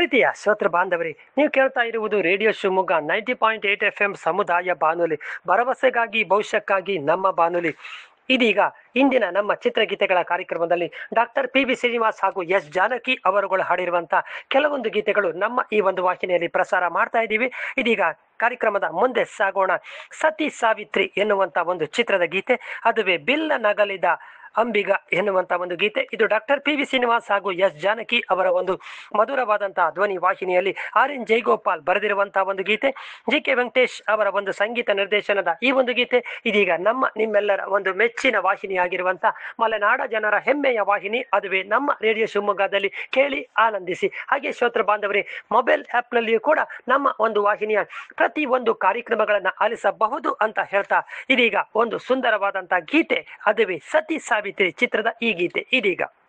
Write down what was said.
ಪ್ರೀತಿಯ ಶ್ರೋತೃ ಬಾಂಧವರೇ ನೀವು ಕೇಳ್ತಾ ಇರುವುದು radio Shivamogga ninety point eight F M ಸಮುದಾಯ ಬಾನುಲಿ ಭರವಸೆಗಾಗಿ ಭವಿಷ್ಯಕ್ಕಾಗಿ ನಮ್ಮ ಬಾನುಲಿ ಇದೀಗ ಇಂದಿನ ನಮ್ಮ ಚಿತ್ರಗೀತೆಗಳ ಕಾರ್ಯಕ್ರಮದಲ್ಲಿ ಡಾಕ್ಟರ್ ಪಿ ಬಿ ಶ್ರೀನಿವಾಸ್ ಹಾಗೂ ಎಸ್ ಜಾನಕಿ ಅವರುಗಳು ಹಾಡಿರುವಂತ ಕೆಲವೊಂದು ಗೀತೆಗಳು ನಮ್ಮ ಈ ಒಂದು ವಾಹಿನಿಯಲ್ಲಿ ಪ್ರಸಾರ ಮಾಡ್ತಾ ಇದ್ದೀವಿ ಇದೀಗ ಕಾರ್ಯಕ್ರಮದ ಮುಂದೆ ಸಾಗೋಣ ಸತಿ ಸಾವಿತ್ರಿ ಎನ್ನುವಂತ ಒಂದು ಚಿತ್ರದ ಗೀತೆ ಅದುವೇ ಬಿಲ್ಲ ನಗಲಿದ ಅಂಬಿಗ ಎನ್ನುವಂತ ಒಂದು ಗೀತೆ ಇದು ಡಾಕ್ಟರ್ ಪಿ ವಿ ಶ್ರೀನಿವಾಸ್ ಹಾಗೂ ಎಸ್ ಜಾನಕಿ ಅವರ ಒಂದು ಮಧುರವಾದಂತಹ ಧ್ವನಿ ವಾಹಿನಿಯಲ್ಲಿ ಆರ್ ಎನ್ ಜೈಗೋಪಾಲ್ ಬರೆದಿರುವಂತಹ ಒಂದು ಗೀತೆ ಜಿ ಕೆ ವೆಂಕಟೇಶ್ ಅವರ ಒಂದು ಸಂಗೀತ ನಿರ್ದೇಶನದ ಈ ಒಂದು ಗೀತೆ ಇದೀಗ ನಮ್ಮ ನಿಮ್ಮೆಲ್ಲರ ಒಂದು ಮೆಚ್ಚಿನ ವಾಹಿನಿಯಾಗಿರುವಂತ ಮಲೆನಾಡ ಜನರ ಹೆಮ್ಮೆಯ ವಾಹಿನಿ ಅದುವೇ ನಮ್ಮ ರೇಡಿಯೋ ಶಿವಮೊಗ್ಗದಲ್ಲಿ ಕೇಳಿ ಆನಂದಿಸಿ ಹಾಗೆ ಶ್ರೋತೃ ಬಾಂಧವರೇ ಮೊಬೈಲ್ ಆ್ಯಪ್ನಲ್ಲಿಯೂ ಕೂಡ ನಮ್ಮ ಒಂದು ವಾಹಿನಿಯ ಪ್ರತಿ ಒಂದು ಕಾರ್ಯಕ್ರಮಗಳನ್ನು ಆಲಿಸಬಹುದು ಅಂತ ಹೇಳ್ತಾ ಇದೀಗ ಒಂದು ಸುಂದರವಾದಂತಹ ಗೀತೆ ಅದುವೇ ಸತಿ ಸಾವಿತ್ರಿ ಚಿತ್ರದ ಈ ಗೀತೆ ಇದೀಗ